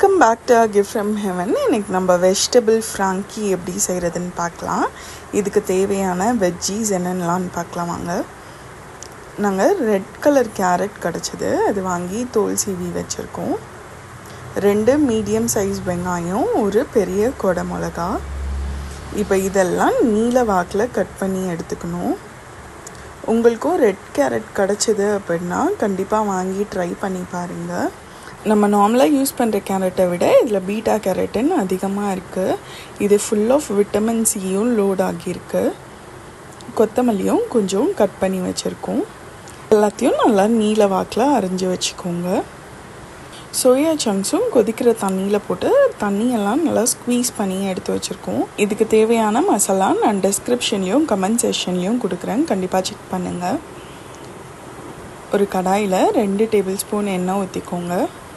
welcome back to Gift from Heaven இன்னைக்கு நம்ம vegetable Frankie எப்படி செய்கிறதுன்னு பார்க்கலாம் இதுக்கு தேவையான வெஜ்ஜீஸ் என்னென்னலான்னு பார்க்கலாம் வாங்க நாங்கள் ரெட் கலர் கேரட் கிடச்சிது அது வாங்கி தோல் சீவி வச்சுருக்கோம் ரெண்டு மீடியம் சைஸ் வெங்காயம் ஒரு பெரிய கொடை மிளகா இப்போ இதெல்லாம் நீல வாக்கில் கட் பண்ணி எடுத்துக்கணும் உங்களுக்கும் ரெட் கேரட் கிடச்சிது அப்படின்னா கண்டிப்பாக வாங்கி ட்ரை பண்ணி பாருங்கள் நம்ம நார்மலாக யூஸ் பண்ணுற கேரட்டை விட இதில் பீட்டா கேரட்டுன்னு அதிகமாக இருக்குது இது ஃபுல் ஆஃப் விட்டமின் சியும் லோட் ஆகியிருக்கு கொத்தமல்லியும் கொஞ்சம் கட் பண்ணி வச்சுருக்கோம் எல்லாத்தையும் நல்லா நீல வாக்கில் அரைஞ்சி வச்சுக்கோங்க சோயா சங்க்ஸும் கொதிக்கிற தண்ணியில் போட்டு தண்ணியெல்லாம் நல்லா ஸ்க்வீஸ் பண்ணி எடுத்து வச்சுருக்கோம் இதுக்கு தேவையான மசாலா நான் டிஸ்கிரிப்ஷன்லேயும் கமெண்ட் செஷன்லேயும் கொடுக்குறேன் கண்டிப்பாக செக் பண்ணுங்கள் ஒரு கடாயில் ரெண்டு டேபிள் ஸ்பூன் எண்ணெய் ஊற்றிக்கோங்க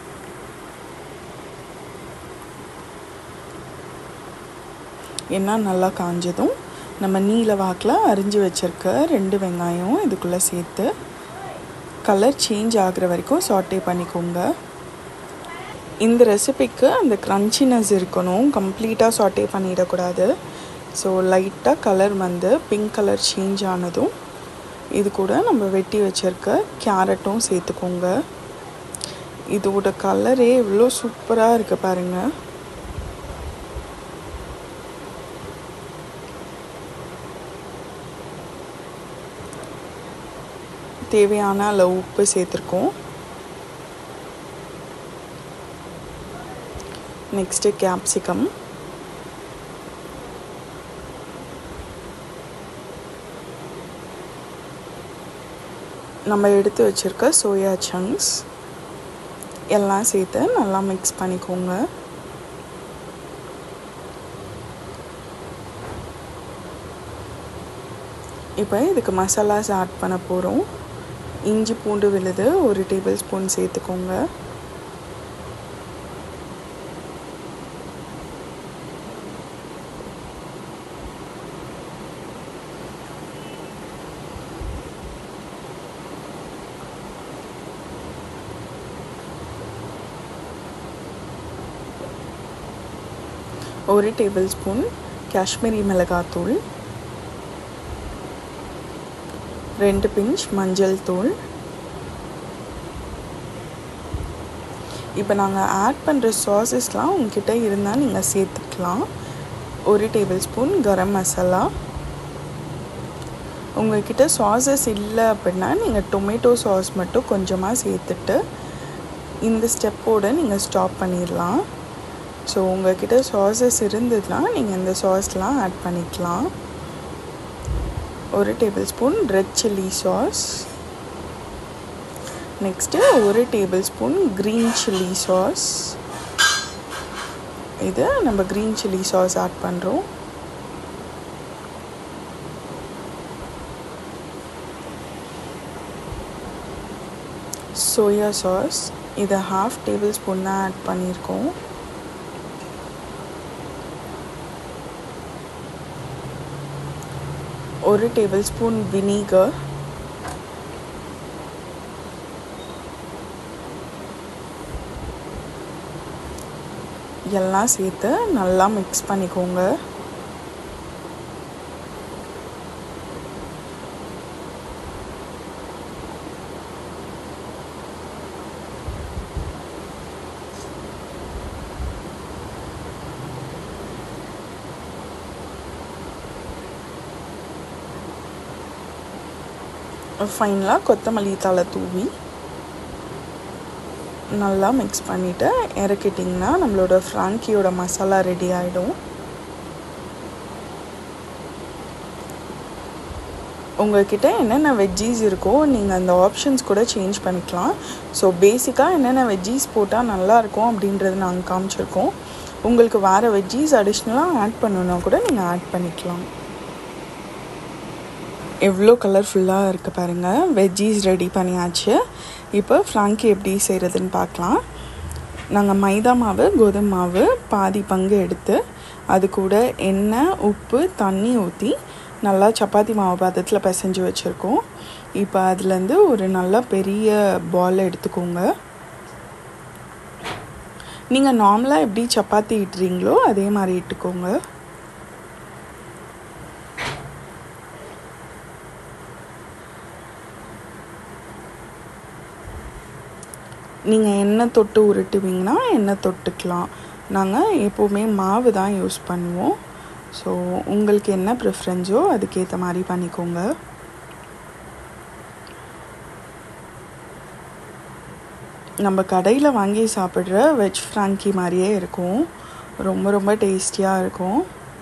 எண்ணெய் நல்லா காஞ்சதும் நம்ம நீல வாக்கில் அரிஞ்சு வச்சுருக்க ரெண்டு வெங்காயம் இதுக்குள்ளே சேர்த்து கலர் சேஞ்ச் ஆகிற வரைக்கும் சாட்டே பண்ணிக்கோங்க இந்த ரெசிபிக்கு அந்த க்ரன்ச்சினஸ் இருக்கணும் கம்ப்ளீட்டாக சாட்டே பண்ணிடக்கூடாது ஸோ லைட்டாக கலர் வந்து பிங்க் கலர் சேஞ்ச் ஆனதும் இது கூட நம்ம வெட்டி வச்சுருக்க கேரட்டும் சேர்த்துக்கோங்க இதோட கலரே இவ்வளோ சூப்பராக இருக்குது பாருங்கள் தேவையான அளவு உப்பு சேர்த்துருக்கோம் நெக்ஸ்ட்டு கேப்சிகம் நம்ம எடுத்து வச்சுருக்க சோயா சங்க்ஸ் எல்லாம் சேர்த்து நல்லா மிக்ஸ் பண்ணிக்கோங்க இப்போ இதுக்கு மசாலாஸ் ஆட் பண்ண போகிறோம் இஞ்சி பூண்டு விழுது ஒரு டேபிள் ஸ்பூன் சேர்த்துக்கோங்க ஒரு டேபிள் ஸ்பூன் காஷ்மீரி மிளகாத்தூள் ரெண்டு பிஞ்ச் மஞ்சள் தூள் இப்போ நாங்கள் ஆட் பண்ணுற சாஸஸ்லாம் உங்ககிட்ட இருந்தால் நீங்கள் சேர்த்துக்கலாம் ஒரு டேபிள் ஸ்பூன் கரம் மசாலா உங்கள்கிட்ட சாஸஸ் இல்லை அப்படின்னா நீங்கள் டொமேட்டோ சாஸ் மட்டும் கொஞ்சமாக சேர்த்துட்டு இந்த ஸ்டெப்போடு நீங்கள் ஸ்டாப் பண்ணிடலாம் ஸோ உங்கள்கிட்ட சாஸஸ் இருந்ததுன்னா நீங்கள் இந்த சாஸ்லாம் ஆட் பண்ணிக்கலாம் ஒரு tablespoon red chilli sauce next ஒரு tablespoon green chilli sauce இது நம்ம க்ரீன் சில்லி சாஸ் ஆட் பண்ணுறோம் சோயா சாஸ் இதை ஹாஃப் டேபிள் ஸ்பூன் தான் ஆட் பண்ணியிருக்கோம் ஒரு டேபிள் ஸ்பூன் வினிகர் எல்லாம் சேர்த்து நல்லா மிக்ஸ் பண்ணிக்கோங்க ஃபைனலாக கொத்தமல்லி தலை தூவி நல்லா மிக்ஸ் பண்ணிவிட்டு இறக்கிட்டிங்கன்னா நம்மளோட ஃப்ராங்கியோட மசாலா ரெடி ஆகிடும் உங்கள்கிட்ட என்னென்ன வெஜ்ஜீஸ் இருக்கோ நீங்கள் அந்த ஆப்ஷன்ஸ் கூட சேஞ்ச் பண்ணிக்கலாம் ஸோ பேசிக்காக என்னென்ன வெஜ்ஜீஸ் போட்டால் நல்லாயிருக்கும் அப்படின்றது நாங்கள் காமிச்சிருக்கோம் உங்களுக்கு வேறு வெஜ்ஜீஸ் அடிஷ்னலாக ஆட் பண்ணணுன்னா கூட நீங்கள் ஆட் பண்ணிக்கலாம் எவ்வளோ கலர்ஃபுல்லாக இருக்குது பாருங்கள் வெஜ்ஜீஸ் ரெடி பண்ணியாச்சு இப்போ ஃப்ராங்கி எப்படி செய்கிறதுன்னு பார்க்கலாம் நாங்கள் மைதா மாவு கோதுமை மாவு பாதி பங்கு எடுத்து அது கூட எண்ணெய் உப்பு தண்ணி ஊற்றி நல்லா சப்பாத்தி மாவு பதத்தில் பிசைஞ்சு வச்சுருக்கோம் இப்போ அதுலேருந்து ஒரு நல்ல பெரிய பால் எடுத்துக்கோங்க நீங்கள் நார்மலாக எப்படி சப்பாத்தி இட்டுறீங்களோ அதே மாதிரி இட்டுக்கோங்க நீங்கள் எண்ணெய் தொட்டு உருட்டுவீங்கன்னா எண்ணெய் தொட்டுக்கலாம் நாங்கள் எப்போவுமே மாவு தான் யூஸ் பண்ணுவோம் ஸோ உங்களுக்கு என்ன ப்ரிஃபரன்ஸோ அதுக்கேற்ற மாதிரி பண்ணிக்கோங்க நம்ம கடையில் வாங்கி சாப்பிட்ற வெஜ் ஃப்ராங்கி மாதிரியே இருக்கும் ரொம்ப ரொம்ப டேஸ்டியாக இருக்கும்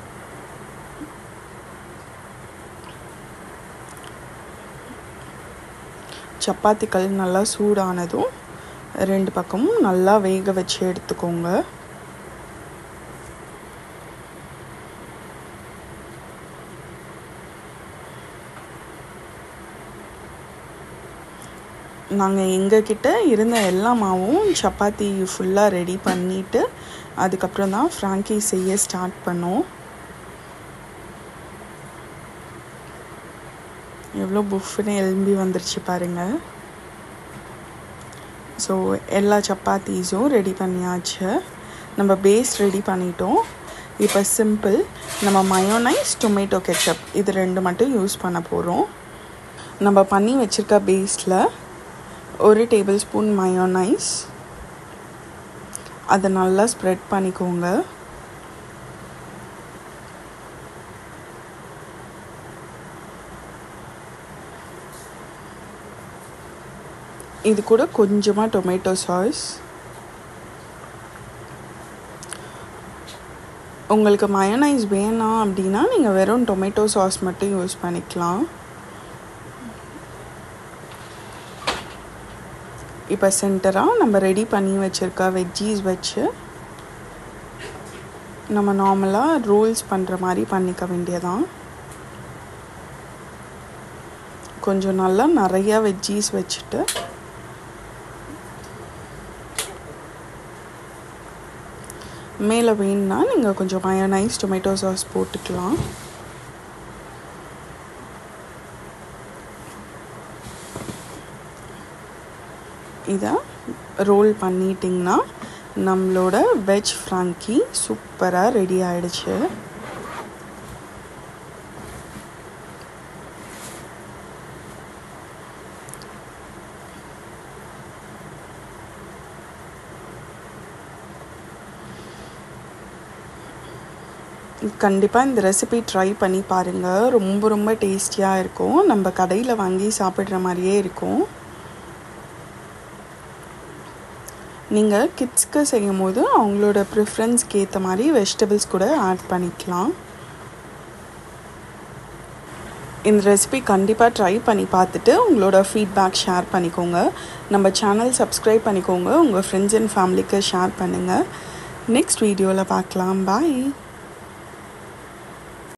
சப்பாத்திகள் நல்லா சூடானதும் ரெண்டு பக்கமும் நல்லா வேக வச்சு எடுத்துக்கோங்க நாங்கள் எங்ககிட்ட இருந்த எல்லா மாவும் சப்பாத்தி ஃபுல்லாக ரெடி பண்ணிவிட்டு அதுக்கப்புறம் தான் ஃப்ராங்கி செய்ய ஸ்டார்ட் பண்ணோம் எவ்வளோ புஃப்னு எலும்பி வந்துருச்சு பாருங்கள் ஸோ எல்லா சப்பாத்தீஸும் ரெடி பண்ணியாச்சு நம்ம பேஸ் ரெடி பண்ணிட்டோம் இப்போ சிம்பிள் நம்ம மயோனைஸ் டொமேட்டோ கெச்சப் இது ரெண்டு மட்டும் யூஸ் பண்ண போகிறோம் நம்ம பண்ணி வச்சுருக்க பேஸில் ஒரு டேபிள் ஸ்பூன் மயோனைஸ் அதை நல்லா ஸ்ப்ரெட் பண்ணிக்கோங்க இது கூட கொஞ்சமாக டொமேட்டோ சாஸ் உங்களுக்கு மயோனைஸ் வேணாம் அப்படின்னா நீங்கள் வெறும் டொமேட்டோ சாஸ் மட்டும் யூஸ் பண்ணிக்கலாம் இப்போ சென்டராக நம்ம ரெடி பண்ணி வச்சுருக்க வெஜ்ஜீஸ் வச்சு நம்ம நார்மலாக ரோல்ஸ் பண்ணுற மாதிரி பண்ணிக்க வேண்டியதான் கொஞ்சம் நல்லா நிறையா வெஜ்ஜீஸ் வச்சுட்டு மேலே வேணும்னா நீங்கள் கொஞ்சம் மயோனைஸ் டொமேட்டோ சாஸ் போட்டுக்கலாம் இதை ரோல் பண்ணிட்டிங்கன்னா நம்மளோட வெஜ் ஃப்ராங்கி சூப்பராக ரெடி ஆயிடுச்சு கண்டிப்பாக இந்த ரெசிபி ட்ரை பண்ணி பாருங்கள் ரொம்ப ரொம்ப டேஸ்டியாக இருக்கும் நம்ம கடையில் வாங்கி சாப்பிட்ற மாதிரியே இருக்கும் நீங்கள் கிட்ஸ்க்கு செய்யும் போது அவங்களோட ப்ரிஃபரன்ஸ்க்கு ஏற்ற மாதிரி வெஜிடபிள்ஸ் கூட ஆட் பண்ணிக்கலாம் இந்த ரெசிபி கண்டிப்பாக ட்ரை பண்ணி பார்த்துட்டு உங்களோட ஃபீட்பேக் ஷேர் பண்ணிக்கோங்க நம்ம சேனல் சப்ஸ்கிரைப் பண்ணிக்கோங்க உங்கள் ஃப்ரெண்ட்ஸ் அண்ட் ஃபேமிலிக்கு ஷேர் பண்ணுங்கள் நெக்ஸ்ட் வீடியோவில் பார்க்கலாம் பாய்